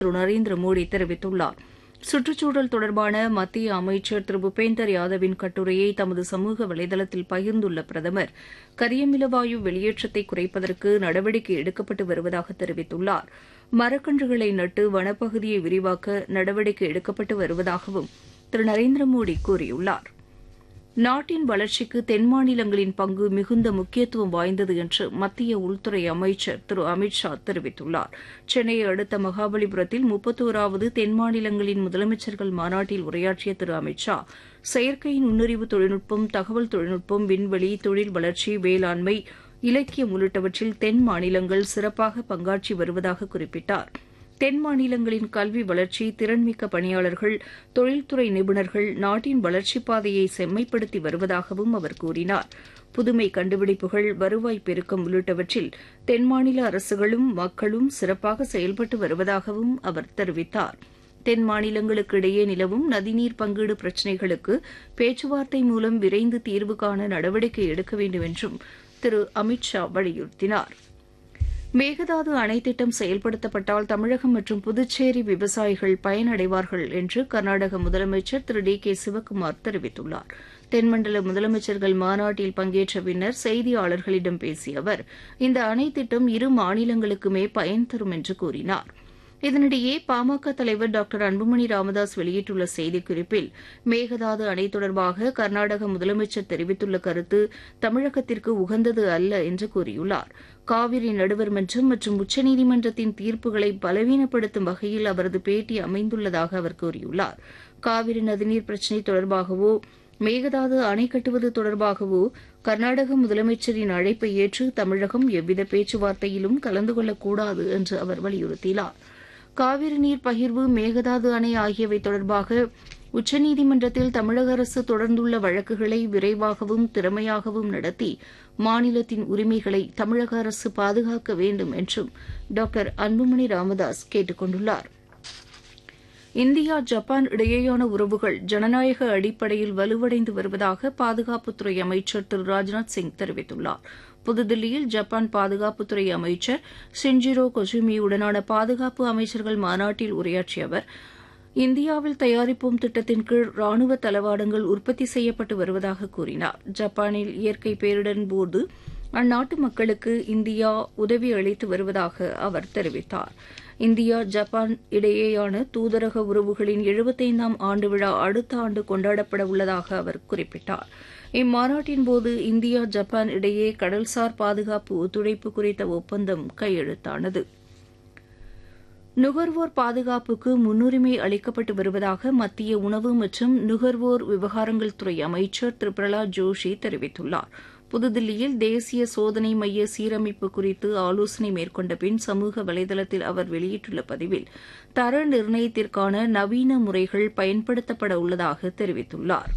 திரு நரேந்திர மோடி தெரிவித்துள்ளார் சுற்றுச்சூழல் தொடர்பான மத்திய அமைச்சர் திரு பூபேந்தர் யாதவின் கட்டுரையை தமது சமூக வலைதளத்தில் பகிர்ந்துள்ள பிரதமர் கரியமில வாயு வெளியேற்றத்தை குறைப்பதற்கு நடவடிக்கை எடுக்கப்பட்டு வருவதாக தெரிவித்துள்ளார் மரக்கன்றுகளை நட்டு வனப்பகுதியை விரிவாக்க நடவடிக்கை எடுக்கப்பட்டு வருவதாகவும் திரு நரேந்திர மோடி கூறியுள்ளார் நாட்டின் வளர்ச்சிக்கு தென் மாநிலங்களின் பங்கு மிகுந்த முக்கியத்துவம் வாய்ந்தது என்று மத்திய உள்துறை அமைச்சர் திரு அமித் ஷா தெரிவித்துள்ளார் சென்னையை அடுத்த மகாபலிபுரத்தில் முப்பத்தோராவது தென் மாநிலங்களின் முதலமைச்சர்கள் மாநாட்டில் உரையாற்றிய திரு அமித் ஷா செயற்கை நுண்ணறிவு தொழில்நுட்பம் தகவல் தொழில்நுட்பம் விண்வெளி தொழில் வளர்ச்சி வேளாண்மை இலக்கியம் உள்ளிட்டவற்றில் தென் மாநிலங்கள் சிறப்பாக பங்காற்றி வருவதாக குறிப்பிட்டார் தென் மாநிலங்களின் கல்வி வளர்ச்சி திறன்மிக்க பணியாளர்கள் தொழில்துறை நிபுணர்கள் நாட்டின் வளர்ச்சிப் பாதையை செம்மைப்படுத்தி வருவதாகவும் அவர் கூறினார் புதுமை கண்டுபிடிப்புகள் வருவாய் பெருக்கம் உள்ளிட்டவற்றில் தென் மாநில அரசுகளும் மக்களும் சிறப்பாக செயல்பட்டு வருவதாகவும் அவர் தெரிவித்தார் தென் மாநிலங்களுக்கு இடையே நிலவும் நதிநீர் பங்கீடு பிரச்சினைகளுக்கு பேச்சுவார்த்தை மூலம் விரைந்து தீர்வு காண நடவடிக்கை எடுக்க வேண்டும் என்றும் திரு அமித் ஷா வலியுறுத்தினார் மேகதாது அணை திட்டம் செயல்படுத்தப்பட்டால் தமிழகம் மற்றும் புதுச்சேரி விவசாயிகள் பயனடைவார்கள் என்று கர்நாடக முதலமைச்சர் திரு டி கே சிவக்குமார் தெரிவித்துள்ளார் தென்மண்டல முதலமைச்சர்கள் மாநாட்டில் பங்கேற்ற பின்னர் செய்தியாளர்களிடம் பேசிய அவர் இந்த அணை திட்டம் இரு மாநிலங்களுக்குமே பயன் தரும் என்று கூறினார் இதனிடையே பாமக தலைவர் டாக்டர் அன்புமணி ராமதாஸ் வெளியிட்டுள்ள செய்திக்குறிப்பில் மேகதாது அணை தொடர்பாக கர்நாடக முதலமைச்சர் தெரிவித்துள்ள கருத்து தமிழகத்திற்கு உகந்தது அல்ல என்று கூறியுள்ளார் காவிரி நடுவர் மன்றம் மற்றும் உச்சநீதிமன்றத்தின் தீர்ப்புகளை பலவீனப்படுத்தும் வகையில் அவரது பேட்டி அமைந்துள்ளதாக அவர் கூறியுள்ளார் காவிரி நதிநீர் பிரச்சினை தொடர்பாகவோ மேகதாது அணை கட்டுவது தொடர்பாகவோ கர்நாடக முதலமைச்சரின் அழைப்பை ஏற்று தமிழகம் எவ்வித பேச்சுவார்த்தையிலும் கலந்து கொள்ளக்கூடாது என்று அவர் வலியுறுத்தினார் காவிரி நீர் பகிர்வு மேகதாது அணை ஆகியவை தொடர்பாக உச்சநீதிமன்றத்தில் தமிழக அரசு தொடர்ந்துள்ள வழக்குகளை விரைவாகவும் திறமையாகவும் நடத்தி மாநிலத்தின் உரிமைகளை தமிழக அரசு பாதுகாக்க வேண்டும் என்றும் டாக்டர் அன்புமணி ராமதாஸ் கேட்டுக் கொண்டுள்ளார் இந்தியா ஜப்பான் இடையேயான உறவுகள் ஜனநாயக அடிப்படையில் வலுவடைந்து வருவதாக பாதுகாப்புத்துறை அமைச்சர் திரு ராஜ்நாத் சிங் தெரிவித்துள்ளார் புதுதில்லியில் ஜப்பான் பாதுகாப்புத்துறை அமைச்சர் சின்ஜிரோ கொசுமியுடனான பாதுகாப்பு அமைச்சர்கள் மாநாட்டில் உரையாற்றிய அவர் இந்தியாவில் தயாரிப்போம் திட்டத்தின் கீழ் ராணுவ தளவாடங்கள் உற்பத்தி செய்யப்பட்டு வருவதாக கூறினார் ஜப்பானில் இயற்கை பேரிடரின் போது அந்நாட்டு மக்களுக்கு இந்தியா உதவி அளித்து வருவதாக அவர் தெரிவித்தார் இந்தியா ஜப்பான் இடையேயான தூதரக உறவுகளின் எழுபத்தைந்தாம் ஆண்டு விழா அடுத்த ஆண்டு கொண்டாடப்பட உள்ளதாக அவர் குறிப்பிட்டார் இம்மாநாட்டின் போது இந்தியா ஜப்பான் இடையே கடல்சார் பாதுகாப்பு ஒத்துழைப்பு குறித்த ஒப்பந்தம் கையெழுத்தானது நுகர்வோர் பாதுகாப்புக்கு முன்னுரிமை அளிக்கப்பட்டு வருவதாக மத்திய உணவு மற்றும் நுகர்வோர் விவகாரங்கள் துறை அமைச்சர் திரு பிரகலாத் ஜோஷி தெரிவித்துள்ளார் புதுதில்லியில் தேசிய சோதனை மைய சீரமைப்பு குறித்து ஆலோசனை மேற்கொண்ட பின் சமூக வலைதளத்தில் அவர் வெளியிட்டுள்ள பதிவில் தர நிர்ணயத்திற்கான நவீன முறைகள் பயன்படுத்தப்பட உள்ளதாக தெரிவித்துள்ளார்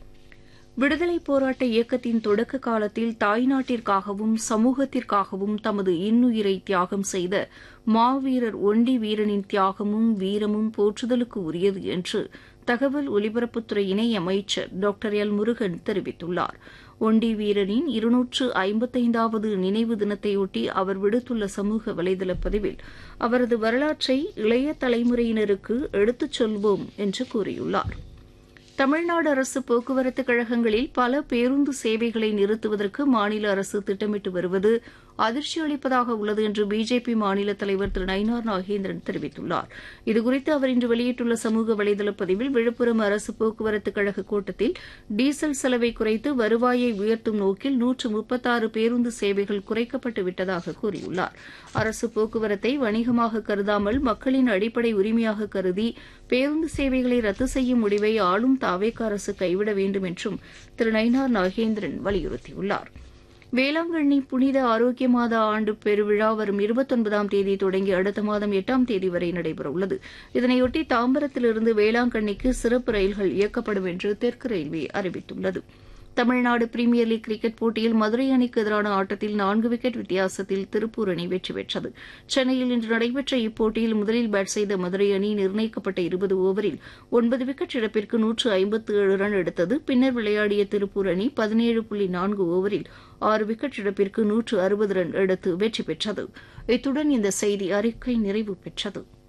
விடுதலைப் போராட்ட இயக்கத்தின் தொடக்க காலத்தில் தாய்நாட்டிற்காகவும் சமூகத்திற்காகவும் தமது இன்னுயிரை தியாகம் செய்த மாவீரர் ஒண்டி வீரனின் தியாகமும் வீரமும் போற்றுதலுக்கு உரியது என்று தகவல் ஒலிபரப்புத்துறை இணை அமைச்சர் டாக்டர் எல் முருகன் தெரிவித்துள்ளார் ஒண்டி வீரனின் இருநூற்று ஐம்பத்தைந்தாவது நினைவு தினத்தையொட்டி அவர் விடுத்துள்ள சமூக வலைதள பதிவில் அவரது வரலாற்றை இளைய தலைமுறையினருக்கு எடுத்துச் சொல்வோம் என்று கூறியுள்ளார் தமிழ்நாடு அரசு போக்குவரத்து கழகங்களில் பல பேருந்து சேவைகளை நிறுத்துவதற்கு மாநில அரசு திட்டமிட்டு வருவது அதிர்ச்சி அளிப்பதாக உள்ளது என்று பிஜேபி மாநில தலைவர் திரு நயினார் நாகேந்திரன் தெரிவித்துள்ளார் இதுகுறித்து அவர் இன்று வெளியிட்டுள்ள சமூக வலைதள பதிவில் விழுப்புரம் அரசு போக்குவரத்து கழக கூட்டத்தில் டீசல் செலவை குறைத்து வருவாயை உயர்த்தும் நோக்கில் நூற்று முப்பத்தாறு பேருந்து சேவைகள் குறைக்கப்பட்டு விட்டதாக கூறியுள்ளார் அரசு போக்குவரத்தை வணிகமாக கருதாமல் மக்களின் அடிப்படை உரிமையாக கருதி பேருந்து சேவைகளை ரத்து செய்யும் முடிவை ஆளும் தாவேக அரசு கைவிட வேண்டும் என்றும் திரு நயினார் நாகேந்திரன் வலியுறுத்தியுள்ளார் வேளாங்கண்ணி புனித ஆரோக்கிய மாத ஆண்டு பெருவிழா வரும் இருபத்தொன்பதாம் தேதி தொடங்கி அடுத்த மாதம் எட்டாம் தேதி வரை நடைபெறவுள்ளது இதனையொட்டி தாம்பரத்திலிருந்து வேளாங்கண்ணிக்கு சிறப்பு ரயில்கள் இயக்கப்படும் என்று தெற்கு ரயில்வே அறிவித்துள்ளது தமிழ்நாடு பிரீமியர் லீக் கிரிக்கெட் போட்டியில் மதுரை அணிக்கு எதிரான ஆட்டத்தில் நான்கு விக்கெட் வித்தியாசத்தில் திருப்பூர் அணி வெற்றி பெற்றது சென்னையில் இன்று நடைபெற்ற இப்போட்டியில் முதலில் பேட் செய்த மதுரை அணி நிர்ணயிக்கப்பட்ட இருபது ஓவரில் ஒன்பது விக்கெட் இழப்பிற்கு நூற்று ஐம்பத்து ஏழு ரன் எடுத்தது பின்னர் விளையாடிய திருப்பூர் அணி பதினேழு புள்ளி நான்கு ஓவரில் ஆறு விக்கெட் இழப்பிற்கு நூற்று அறுபது ரன் எடுத்து வெற்றி பெற்றது இத்துடன் இந்த செய்தி அறிக்கை நிறைவு பெற்றது